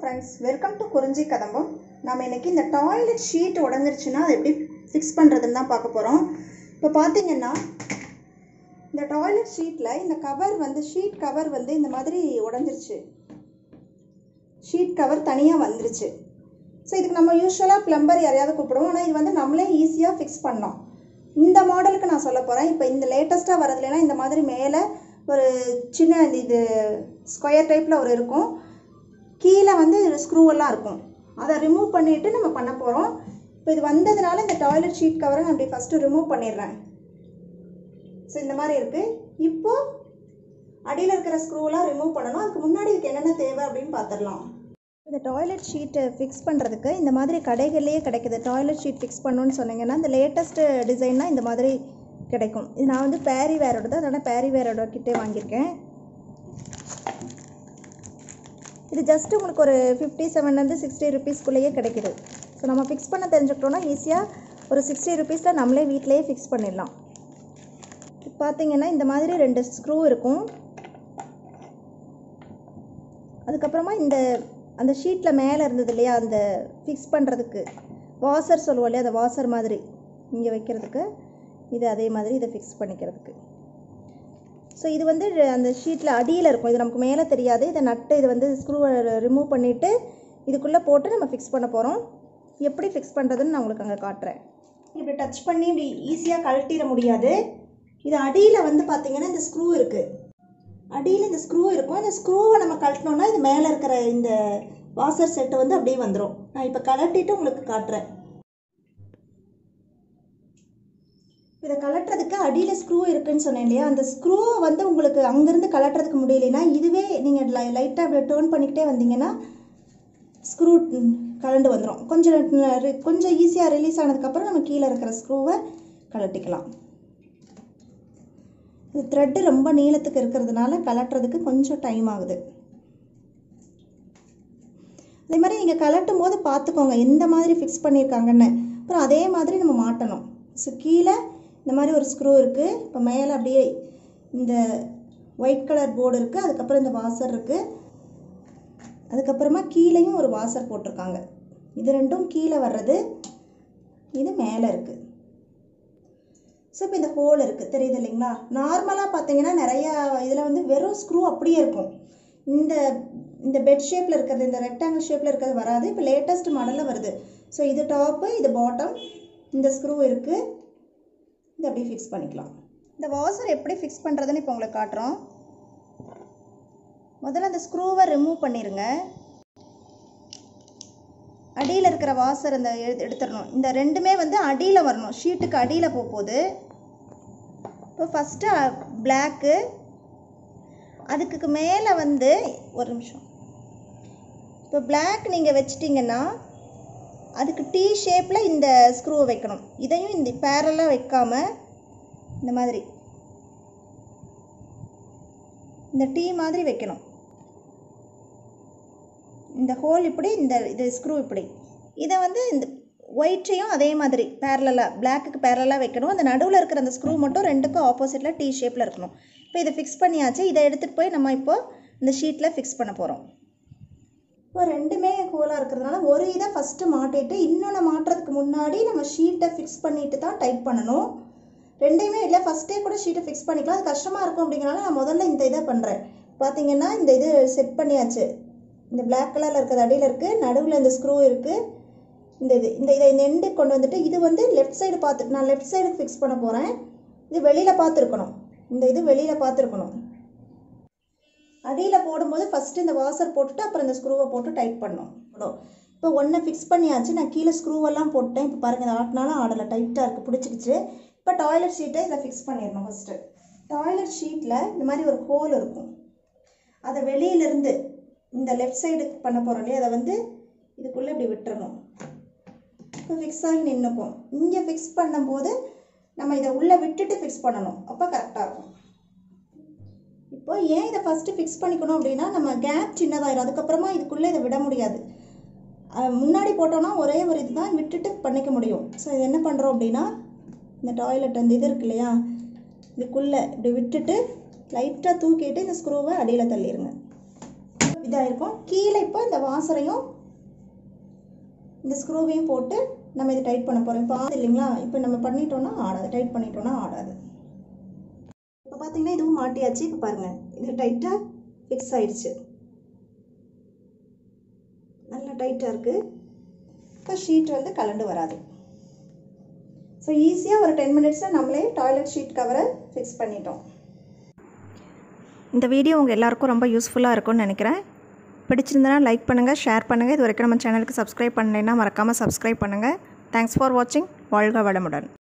friends welcome to குறிஞ்சி கதம்பம் நம்ம இன்னைக்கு இந்த டாய்லெட் ஷீட் உடஞ்சிருச்சுன்னா அதை எப்படி ஃபிக்ஸ் பண்ணுறதுன்னு தான் பார்க்க போகிறோம் இப்போ பார்த்தீங்கன்னா இந்த டாய்லெட் ஷீட்டில் இந்த கவர் வந்து ஷீட் கவர் வந்து இந்த மாதிரி உடஞ்சிருச்சு ஷீட் கவர் தனியாக வந்துருச்சு ஸோ இதுக்கு நம்ம யூஸ்வலாக ப்ளம்பர் யாரையாவது கூப்பிடுவோம் ஆனால் இது வந்து நம்மளே ஈஸியாக ஃபிக்ஸ் பண்ணோம் இந்த மாடலுக்கு நான் சொல்ல போகிறேன் இப்போ இந்த லேட்டஸ்ட்டாக வரதுலனா இந்த மாதிரி மேலே ஒரு சின்ன இது ஸ்கொயர் டைப்பில் ஒரு இருக்கும் கீழே வந்து ஸ்க்ரூவெல்லாம் இருக்கும் அதை ரிமூவ் பண்ணிவிட்டு நம்ம பண்ண போகிறோம் இப்போ இது வந்ததுனால இந்த டாய்லெட் ஷீட் கவரை நான் அப்படி ஃபஸ்ட்டு ரிமூவ் பண்ணிடுறேன் ஸோ இந்த மாதிரி இருக்குது இப்போ அடியில் இருக்கிற ஸ்க்ரூவெல்லாம் ரிமூவ் பண்ணணும் அதுக்கு முன்னாடி இதுக்கு என்னென்ன தேவை அப்படின்னு பார்த்துடலாம் இந்த டாய்லெட் ஷீட்டை ஃபிக்ஸ் பண்ணுறதுக்கு இந்த மாதிரி கடைகள்லேயே கிடைக்குது டாய்லெட் ஷீட் ஃபிக்ஸ் பண்ணணும்னு சொன்னீங்கன்னா இந்த லேட்டஸ்ட்டு டிசைன்னா இந்த மாதிரி கிடைக்கும் இது நான் வந்து பேரி வேரோட தான் அதனால் பேரி வேரோட கிட்டே வாங்கியிருக்கேன் இது ஜஸ்ட் உங்களுக்கு ஒரு ஃபிஃப்டி செவன்லேருந்து சிக்ஸ்டி ருபீஸ்க்குள்ளேயே கிடைக்குது ஸோ நம்ம ஃபிக்ஸ் பண்ண தெரிஞ்சுக்கிட்டோன்னா ஈஸியாக ஒரு சிக்ஸ்டி ருபீஸில் நம்மளே வீட்டிலேயே ஃபிக்ஸ் பண்ணிடலாம் பார்த்தீங்கன்னா இந்த மாதிரி ரெண்டு ஸ்க்ரூ இருக்கும் அதுக்கப்புறமா இந்த அந்த ஷீட்டில் மேலே இருந்தது இல்லையா அந்த ஃபிக்ஸ் பண்ணுறதுக்கு வாசர் சொல்லுவோம் இல்லையா அந்த வாசர் மாதிரி இங்கே வைக்கிறதுக்கு இது அதே மாதிரி இதை ஃபிக்ஸ் பண்ணிக்கிறதுக்கு ஸோ இது வந்து அந்த ஷீட்டில் அடியில் இருக்கும் இது நமக்கு மேலே தெரியாது இதை நட்டு இது வந்து ஸ்க்ரூவை ரிமூவ் பண்ணிவிட்டு இதுக்குள்ளே போட்டு நம்ம ஃபிக்ஸ் பண்ண போகிறோம் எப்படி ஃபிக்ஸ் பண்ணுறதுன்னு நான் உங்களுக்கு அங்கே காட்டுறேன் இப்படி டச் பண்ணி இப்படி ஈஸியாக கழட்டிட முடியாது இது அடியில் வந்து பார்த்திங்கன்னா இந்த ஸ்க்ரூ இருக்குது அடியில் இந்த ஸ்க்ரூ இருக்கும் இந்த ஸ்க்ரூவை நம்ம கழட்டினோன்னா இது மேலே இருக்கிற இந்த வாசர் செட்டு வந்து அப்படியே வந்துடும் நான் இப்போ கழட்டிட்டு உங்களுக்கு காட்டுறேன் இதை கலட்டுறதுக்கு அடியில் ஸ்க்ரூ இருக்குன்னு சொன்னேன் இல்லையா அந்த ஸ்க்ரூவை வந்து உங்களுக்கு அங்கேருந்து கலட்டுறதுக்கு முடியலைன்னா இதுவே நீங்கள் லை லைட்டாக அப்படி டேர்ன் பண்ணிக்கிட்டே வந்தீங்கன்னா ஸ்க்ரூ கலண்டு வந்துடும் கொஞ்சம் கொஞ்சம் ஈஸியாக ரிலீஸ் ஆனதுக்கப்புறம் நம்ம கீழே இருக்கிற ஸ்க்ரூவை கலட்டிக்கலாம் இது த்ரெட்டு ரொம்ப நீளத்துக்கு இருக்கிறதுனால கலட்டுறதுக்கு கொஞ்சம் டைம் ஆகுது அதே மாதிரி நீங்கள் கலட்டும் போது பார்த்துக்கோங்க எந்த மாதிரி ஃபிக்ஸ் பண்ணியிருக்காங்கன்னு அப்புறம் அதே மாதிரி நம்ம மாட்டணும் ஸோ கீழே இந்த மாதிரி ஒரு ஸ்க்ரூ இருக்குது இப்போ மேலே அப்படியே இந்த ஒயிட் கலர் போர்டு இருக்குது அதுக்கப்புறம் இந்த வாசர் இருக்குது அதுக்கப்புறமா கீழேயும் ஒரு வாசர் போட்டிருக்காங்க இது ரெண்டும் கீழே வர்றது இது மேலே இருக்குது ஸோ இப்போ இந்த ஹோல் இருக்குது தெரியுது இல்லைங்களா நார்மலாக பார்த்தீங்கன்னா நிறையா இதில் வந்து வெறும் ஸ்க்ரூ அப்படியே இருக்கும் இந்த இந்த பெட் ஷேப்பில் இருக்கிறது இந்த ரெக்டாங்கிள் ஷேப்பில் இருக்கிறது வராது இப்போ லேட்டஸ்ட் மாடலில் வருது ஸோ இது டாப்பு இது பாட்டம் இந்த ஸ்க்ரூ இருக்குது இது அப்படியே ஃபிக்ஸ் பண்ணிக்கலாம் இந்த வாசர் எப்படி ஃபிக்ஸ் பண்ணுறதுன்னு இப்போ உங்களுக்கு காட்டுறோம் முதல்ல அந்த ஸ்க்ரூவை ரிமூவ் பண்ணிடுங்க அடியில் இருக்கிற வாசர் அந்த எடுத்துடணும் இந்த ரெண்டுமே வந்து அடியில் வரணும் ஷீட்டுக்கு அடியில் போக போகுது இப்போ ஃபஸ்ட்டு பிளாக்கு அதுக்கு மேலே வந்து ஒரு நிமிஷம் இப்போ பிளாக் நீங்கள் வச்சிட்டிங்கன்னா அதுக்கு டீ ஷேப்பில் இந்த ஸ்க்ரூவை வைக்கணும் இதையும் இந்த பேரலாக வைக்காமல் இந்த மாதிரி இந்த டீ மாதிரி வைக்கணும் இந்த ஹோல் இப்படி இந்த இது ஸ்க்ரூ இப்படி இதை வந்து இந்த ஒயிட்டையும் அதே மாதிரி பேரலாக பிளாக்குக்கு பேரலாக வைக்கணும் அந்த நடுவில் இருக்கிற அந்த ஸ்க்ரூ மட்டும் ரெண்டுக்கும் ஆப்போசிட்டில் டீ ஷேப்பில் இருக்கணும் இப்போ இதை ஃபிக்ஸ் பண்ணியாச்சு இதை எடுத்துகிட்டு போய் நம்ம இப்போது இந்த ஷீட்டில் ஃபிக்ஸ் பண்ண போகிறோம் இப்போ ரெண்டுமே ஹோலாக இருக்கிறதுனால ஒரு இதை ஃபஸ்ட்டு மாட்டிட்டு இன்னொன்று மாட்டுறதுக்கு முன்னாடி நம்ம ஷீட்டை ஃபிக்ஸ் பண்ணிட்டு தான் டைட் பண்ணணும் ரெண்டையுமே இல்லை ஃபஸ்ட்டே கூட ஷீட்டை ஃபிக்ஸ் பண்ணிக்கலாம் அது கஷ்டமாக இருக்கும் அப்படிங்கிறனால நான் முதல்ல இந்த இதை பண்ணுறேன் பார்த்தீங்கன்னா இந்த இது செட் பண்ணியாச்சு இந்த பிளாக் கலரில் இருக்கிறது அடியில் இருக்குது நடுவில் இந்த ஸ்க்ரூ இருக்குது இந்த இது இந்த இதை இந்த எண்டு கொண்டு வந்துட்டு இது வந்து லெஃப்ட் சைடு பார்த்துட்டு நான் லெஃப்ட் சைடுக்கு ஃபிக்ஸ் பண்ண போகிறேன் இது வெளியில் பார்த்துருக்கணும் இந்த இது வெளியில் பார்த்துருக்கணும் அடியில் போடும்போது ஃபஸ்ட்டு இந்த வாசர் போட்டுட்டு அப்புறம் இந்த ஸ்க்ரூவை போட்டு டைட் பண்ணணும் இப்போ ஒன்றை ஃபிக்ஸ் பண்ணியாச்சு நான் கீழே ஸ்க்ரூவெல்லாம் போட்டேன் இப்போ பாருங்கள் இதை ஆட்டினாலும் ஆடலை டைட்டாக இருக்குது பிடிச்சிக்கிச்சு இப்போ டாய்லெட் ஷீட்டை இதை ஃபிக்ஸ் பண்ணிடணும் ஃபஸ்ட்டு டாய்லெட் ஷீட்டில் இந்த மாதிரி ஒரு ஹோல் இருக்கும் அதை வெளியிலேருந்து இந்த லெஃப்ட் சைடு பண்ண போகிறோம் இல்லையா அதை வந்து இதுக்குள்ளே இப்படி விட்டுறணும் இப்போ ஃபிக்ஸ் ஆகி நின்றுக்கும் இங்கே ஃபிக்ஸ் பண்ணும்போது நம்ம இதை உள்ளே விட்டுட்டு ஃபிக்ஸ் பண்ணணும் அப்போ கரெக்டாக இருக்கும் இப்போ ஏன் இதை ஃபஸ்ட்டு ஃபிக்ஸ் பண்ணிக்கணும் அப்படின்னா நம்ம கேப் சின்னதாயிரும் அதுக்கப்புறமா இதுக்குள்ளே இதை விட முடியாது முன்னாடி போட்டோன்னா ஒரே ஒரு இது தான் விட்டுட்டு பண்ணிக்க முடியும் ஸோ இது என்ன பண்ணுறோம் அப்படின்னா இந்த டாய்லெட் அந்த இது இருக்கு இல்லையா இதுக்குள்ளே இப்படி விட்டுட்டு லைட்டாக தூக்கிட்டு இந்த ஸ்க்ரூவை அடியில் தள்ளிடுங்க இதாகிருக்கும் கீழே இப்போ இந்த வாசரையும் இந்த ஸ்க்ரூவையும் போட்டு நம்ம இதை டைட் பண்ண போகிறோம் இப்போ ஆகுது இல்லைங்களா இப்போ நம்ம பண்ணிட்டோம்னா ஆடாது டைட் பண்ணிட்டோம்னா ஆடாது இப்போ பார்த்தீங்கன்னா இதுவும் மாட்டியாச்சு இப்போ பாருங்கள் இது டைட்டாக ஃபிக்ஸ் ஆயிடுச்சு நல்லா டைட்டாக இருக்குது இப்போ ஷீட் வந்து கலண்டு வராது ஸோ ஈஸியாக ஒரு டென் மினிட்ஸில் நம்மளே டாய்லெட் ஷீட் கவரை ஃபிக்ஸ் பண்ணிட்டோம் இந்த வீடியோ உங்கள் எல்லாருக்கும் ரொம்ப யூஸ்ஃபுல்லாக இருக்கும்னு நினைக்கிறேன் பிடிச்சிருந்தனா லைக் பண்ணுங்கள் ஷேர் பண்ணுங்கள் இது வரைக்கும் நம்ம சேனலுக்கு சப்ஸ்கிரைப் பண்ணலைன்னா மறக்காமல் சப்ஸ்கிரைப் பண்ணுங்கள் தேங்க்ஸ் ஃபார் வாட்சிங் வாழ்க வளமுடன்